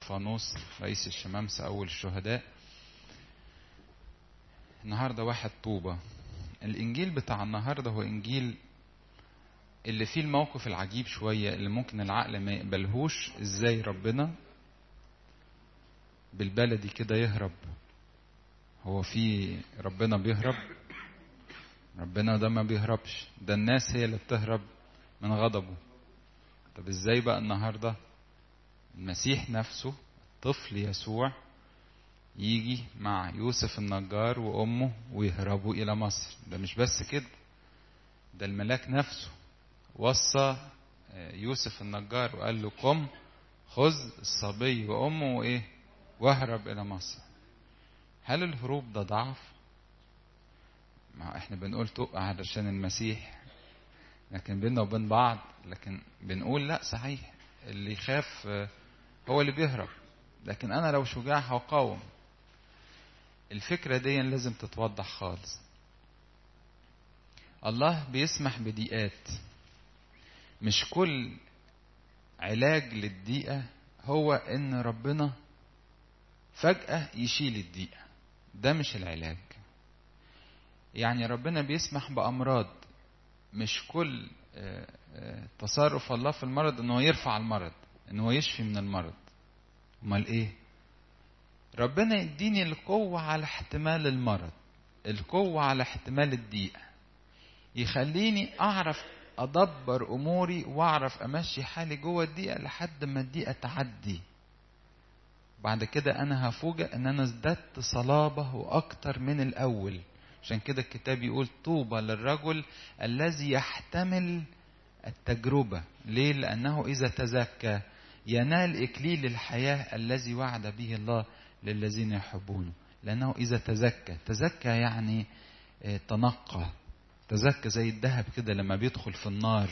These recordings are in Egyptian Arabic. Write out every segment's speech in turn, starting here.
استفانوس رئيس الشمامسة أول الشهداء النهاردة واحد طوبة الإنجيل بتاع النهاردة هو إنجيل اللي فيه الموقف العجيب شوية اللي ممكن العقل ما يقبلهوش إزاي ربنا بالبلدي كده يهرب هو في ربنا بيهرب ربنا ده ما بيهربش ده الناس هي اللي بتهرب من غضبه طب ازاي بقى النهارده المسيح نفسه طفل يسوع يجي مع يوسف النجار وامه ويهربوا الى مصر ده مش بس كده ده الملاك نفسه وصى يوسف النجار وقال له قم خذ الصبي وامه وايه واهرب الى مصر هل الهروب ده ضعف ما احنا بنقول تقع علشان المسيح لكن بيننا وبين بعض لكن بنقول لا صحيح اللي يخاف هو اللي بيهرب لكن انا لو شجاع هقاوم الفكرة دي لازم تتوضح خالص الله بيسمح بضيقات مش كل علاج للضيقة هو ان ربنا فجأة يشيل الضيقة ده مش العلاج يعني ربنا بيسمح بأمراض مش كل تصرف الله في المرض ان هو يرفع المرض ان هو يشفي من المرض امال ايه ربنا يديني القوة على احتمال المرض القوة على احتمال الضيقة يخليني اعرف ادبر اموري واعرف امشي حالي جوه الضيقة لحد ما الضيقة تعدي بعد كده انا هفوجئ ان انا ازددت صلابة واكتر من الاول عشان كده الكتاب يقول طوبى للرجل الذي يحتمل التجربة ليه لأنه إذا تزكى ينال إكليل الحياة الذي وعد به الله للذين يحبونه لأنه إذا تزكى تزكى يعني تنقى تزكى زي الذهب كده لما بيدخل في النار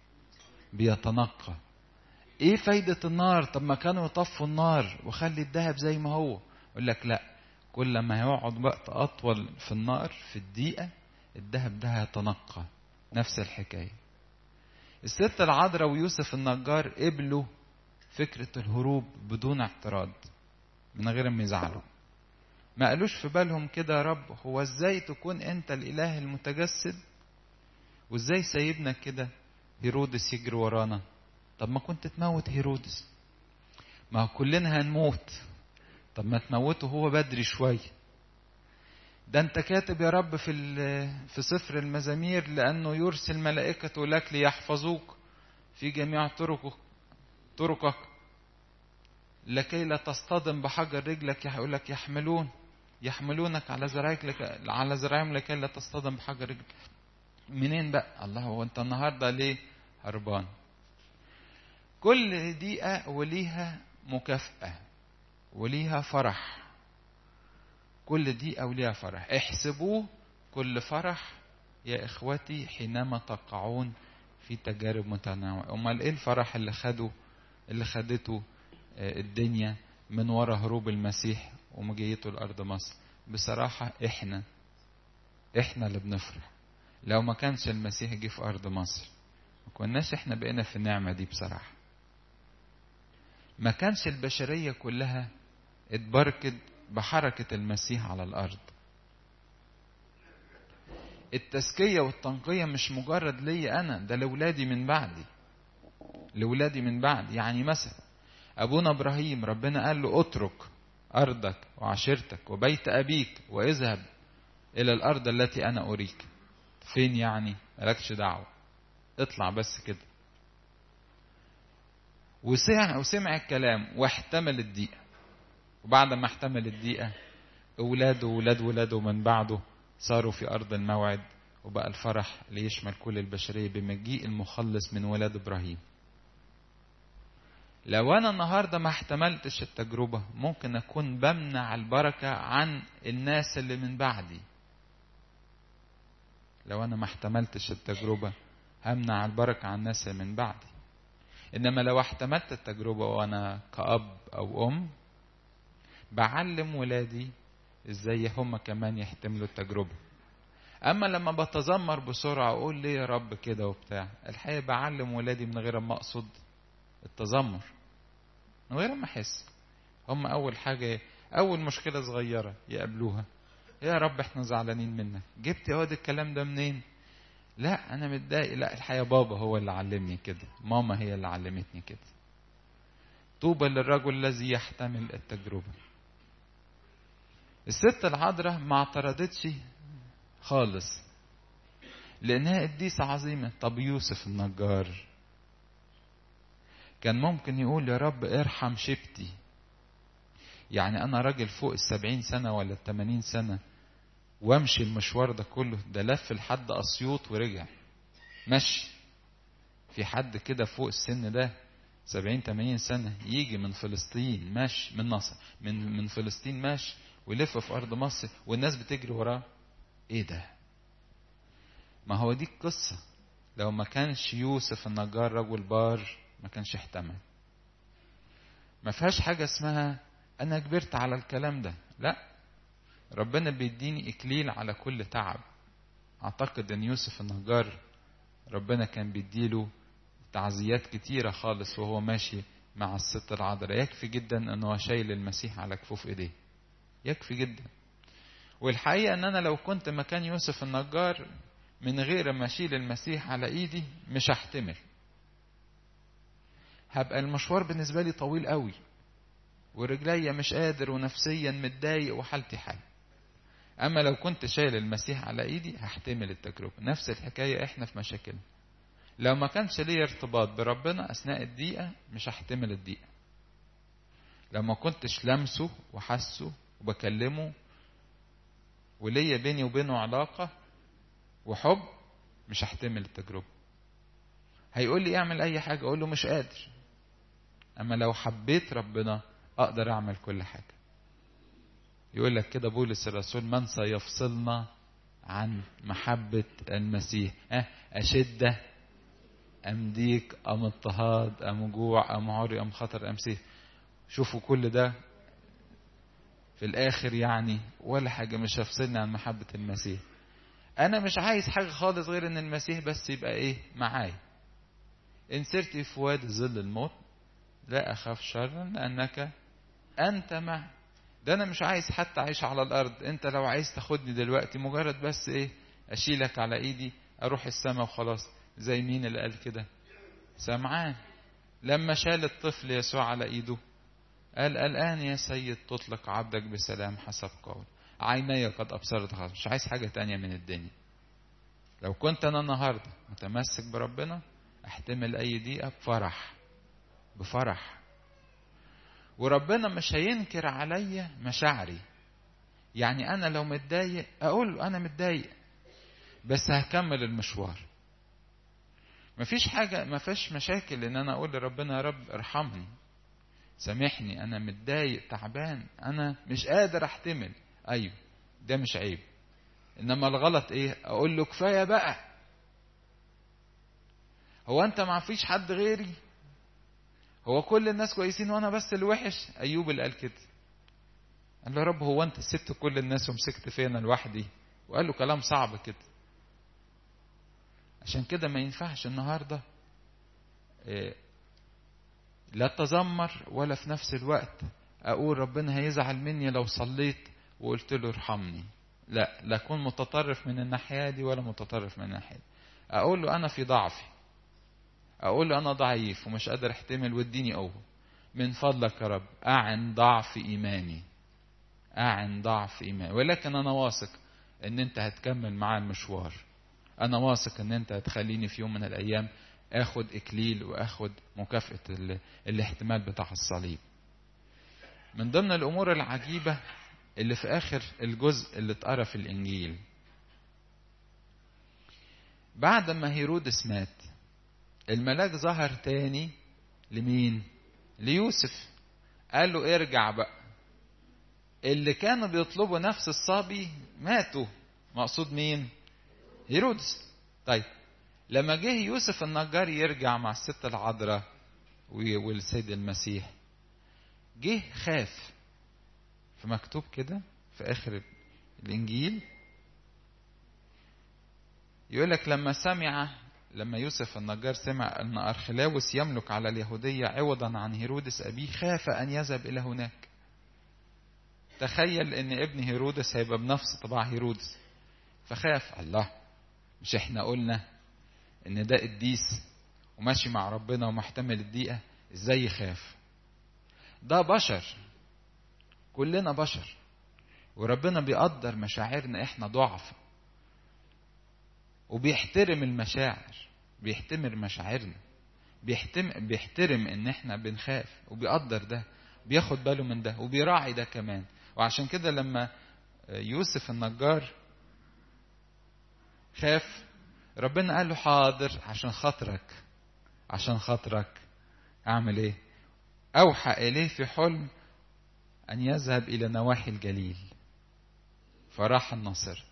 بيتنقى ايه فايدة النار طب ما كانوا يطفوا النار وخلي الذهب زي ما هو يقول لك لا كل ما يقعد وقت أطول في النار في الدقيقة الذهب ده هيتنقى نفس الحكاية الست العذراء ويوسف النجار قبلوا فكرة الهروب بدون اعتراض من غير ما يزعلوا ما قالوش في بالهم كده يا رب هو ازاي تكون انت الاله المتجسد وازاي سايبنا كده هيرودس يجري ورانا طب ما كنت تموت هيرودس ما كلنا هنموت طب ما تموته هو بدري شوية ده انت كاتب يا رب في في سفر المزامير لانه يرسل ملائكته لك ليحفظوك في جميع طرقك طرقك لكي لا تصطدم بحجر رجلك يقول لك يحملون يحملونك على ذراعك لك على ذراعهم لكي لا تصطدم بحجر رجلك منين بقى الله هو انت النهارده ليه هربان كل دقيقة وليها مكافأة وليها فرح كل دقيقة وليها فرح احسبوه كل فرح يا إخوتي حينما تقعون في تجارب متنوعة أمال إيه الفرح اللي خده اللي خدته الدنيا من وراء هروب المسيح ومجيته لأرض مصر بصراحة إحنا إحنا اللي بنفرح لو ما كانش المسيح جه في أرض مصر ما كناش إحنا بقينا في النعمة دي بصراحة ما كانش البشرية كلها اتبركت بحركة المسيح على الأرض التزكية والتنقية مش مجرد ليا أنا ده لولادي من بعدي لولادي من بعد يعني مثلا أبونا إبراهيم ربنا قال له اترك أرضك وعشيرتك وبيت أبيك واذهب إلى الأرض التي أنا أريك فين يعني مالكش دعوة اطلع بس كده وسمع وسمع الكلام واحتمل الضيقة وبعد ما احتمل الضيقة أولاده وولاد ولاده من بعده صاروا في أرض الموعد وبقى الفرح ليشمل كل البشرية بمجيء المخلص من ولاد إبراهيم لو أنا النهاردة ما احتملتش التجربة ممكن أكون بمنع البركة عن الناس اللي من بعدي لو أنا ما احتملتش التجربة همنع البركة عن الناس اللي من بعدي إنما لو احتملت التجربة وأنا كأب أو أم بعلم ولادي ازاي هم كمان يحتملوا التجربة اما لما بتذمر بسرعة اقول ليه يا رب كده وبتاع الحقيقة بعلم ولادي من غير ما اقصد التذمر من غير ما احس هم اول حاجه اول مشكله صغيره يقابلوها يا رب احنا زعلانين منك جبت يا واد الكلام ده منين لا انا متضايق لا الحقيقه بابا هو اللي علمني كده ماما هي اللي علمتني كده طوبى للرجل الذي يحتمل التجربه الست العذراء ما اعترضتش خالص لانها قديسه عظيمه طب يوسف النجار كان ممكن يقول يا رب ارحم شبتي يعني انا راجل فوق السبعين سنة ولا التمانين سنة وامشي المشوار ده كله ده لف لحد اسيوط ورجع مشي في حد كده فوق السن ده سبعين تمانين سنة يجي من فلسطين ماشي من مصر من من فلسطين ماشي ويلف في ارض مصر والناس بتجري وراه ايه ده ما هو دي القصة لو ما كانش يوسف النجار رجل بار ما كانش احتمل ما فيهاش حاجة اسمها أنا كبرت على الكلام ده لا ربنا بيديني إكليل على كل تعب أعتقد أن يوسف النجار ربنا كان بيديله تعزيات كتيرة خالص وهو ماشي مع الست العذراء يكفي جدا أنه هو شايل المسيح على كفوف إيديه يكفي جدا والحقيقة أن أنا لو كنت مكان يوسف النجار من غير ما أشيل المسيح على إيدي مش هحتمل هبقى المشوار بالنسبة لي طويل قوي ورجليا مش قادر ونفسيا متضايق وحالتي حال اما لو كنت شايل المسيح على ايدي هحتمل التجربة نفس الحكاية احنا في مشاكلنا لو ما كانش ليا ارتباط بربنا اثناء الدقيقة مش هحتمل الدقيقة لو ما كنتش لمسه وحسه وبكلمه وليا بيني وبينه علاقة وحب مش هحتمل التجربة هيقول لي اعمل اي حاجة اقول له مش قادر اما لو حبيت ربنا اقدر اعمل كل حاجه يقول لك كده بولس الرسول من سيفصلنا عن محبة المسيح أه أشدة أم ضيق أم اضطهاد أم جوع أم عري أم خطر أم سيف شوفوا كل ده في الآخر يعني ولا حاجة مش هيفصلني عن محبة المسيح أنا مش عايز حاجة خالص غير إن المسيح بس يبقى إيه معايا إن سرت في وادي ظل الموت لا أخاف شرا لأنك أنت مع ده أنا مش عايز حتى أعيش على الأرض أنت لو عايز تاخدني دلوقتي مجرد بس إيه أشيلك على إيدي أروح السماء وخلاص زي مين اللي قال كده سمعان لما شال الطفل يسوع على إيده قال الآن يا سيد تطلق عبدك بسلام حسب قول عيني قد أبصرت خلاص مش عايز حاجة تانية من الدنيا لو كنت أنا النهاردة متمسك بربنا احتمل أي دقيقة بفرح بفرح وربنا مش هينكر عليا مشاعري يعني انا لو متضايق اقول له انا متضايق بس هكمل المشوار مفيش حاجة ما فيش مشاكل ان انا اقول لربنا يا رب ارحمني سامحني انا متضايق تعبان انا مش قادر احتمل ايوه ده مش عيب انما الغلط ايه اقول له كفايه بقى هو انت ما فيش حد غيري هو كل الناس كويسين وانا بس اللي وحش ايوب اللي قال كده قال له يا رب هو انت سبت كل الناس ومسكت فيا انا لوحدي وقال له كلام صعب كده عشان كده ما ينفعش النهارده إيه لا تذمر ولا في نفس الوقت اقول ربنا هيزعل مني لو صليت وقلت له ارحمني لا لا اكون متطرف من الناحيه دي ولا متطرف من الناحيه دي اقول له انا في ضعفي اقول له انا ضعيف ومش قادر احتمل واديني قوه من فضلك يا رب اعن ضعف ايماني اعن ضعف ايماني ولكن انا واثق ان انت هتكمل معايا المشوار انا واثق ان انت هتخليني في يوم من الايام اخد اكليل واخد مكافاه ال... الاحتمال بتاع الصليب من ضمن الامور العجيبه اللي في اخر الجزء اللي اتقرا في الانجيل بعد ما هيرودس مات الملاك ظهر تاني لمين ليوسف قال له ارجع بقى اللي كانوا بيطلبوا نفس الصبي ماتوا مقصود مين هيرودس طيب لما جه يوسف النجار يرجع مع الست العذراء والسيد المسيح جه خاف فمكتوب كده في اخر الانجيل يقول لك لما سمع لما يوسف النجار سمع ان ارخلاوس يملك على اليهوديه عوضا عن هيرودس ابيه خاف ان يذهب الى هناك تخيل ان ابن هيرودس هيبقى بنفس طباع هيرودس فخاف الله مش احنا قلنا ان ده قديس وماشي مع ربنا ومحتمل الضيقه ازاي يخاف ده بشر كلنا بشر وربنا بيقدر مشاعرنا احنا ضعف وبيحترم المشاعر بيحتمر مشاعرنا بيحتم بيحترم ان احنا بنخاف وبيقدر ده بياخد باله من ده وبيراعي ده كمان وعشان كده لما يوسف النجار خاف ربنا قال له حاضر عشان خاطرك عشان خاطرك اعمل ايه اوحى اليه في حلم ان يذهب الى نواحي الجليل فراح الناصر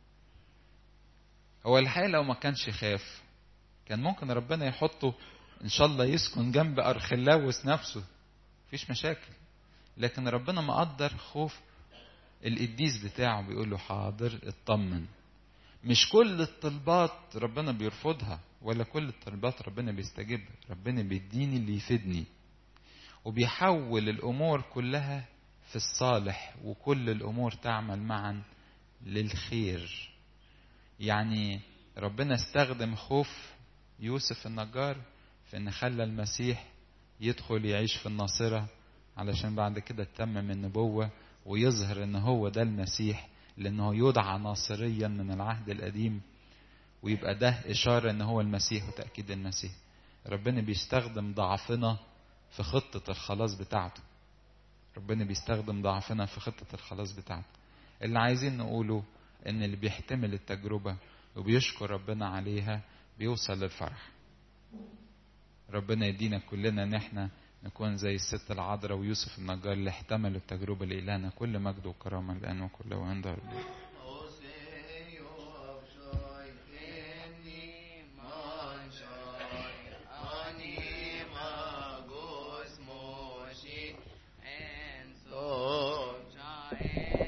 هو الحقيقه لو ما كانش خاف كان ممكن ربنا يحطه ان شاء الله يسكن جنب ارخلاوس نفسه مفيش مشاكل لكن ربنا مقدر خوف القديس بتاعه بيقول له حاضر اطمن مش كل الطلبات ربنا بيرفضها ولا كل الطلبات ربنا بيستجيبها ربنا بيديني اللي يفيدني وبيحول الامور كلها في الصالح وكل الامور تعمل معا للخير يعني ربنا استخدم خوف يوسف النجار في ان خلى المسيح يدخل يعيش في الناصرة علشان بعد كده تتمم النبوة ويظهر ان هو ده المسيح لانه يدعى ناصريا من العهد القديم ويبقى ده اشارة ان هو المسيح وتأكيد المسيح ربنا بيستخدم ضعفنا في خطة الخلاص بتاعته ربنا بيستخدم ضعفنا في خطة الخلاص بتاعته اللي عايزين نقوله ان اللي بيحتمل التجربة وبيشكر ربنا عليها بيوصل للفرح ربنا يدينا كلنا ان احنا نكون زي الست العذراء ويوسف النجار اللي احتملوا التجربة لإلهنا كل مجد وكرامة الآن وكل وعند ربنا and so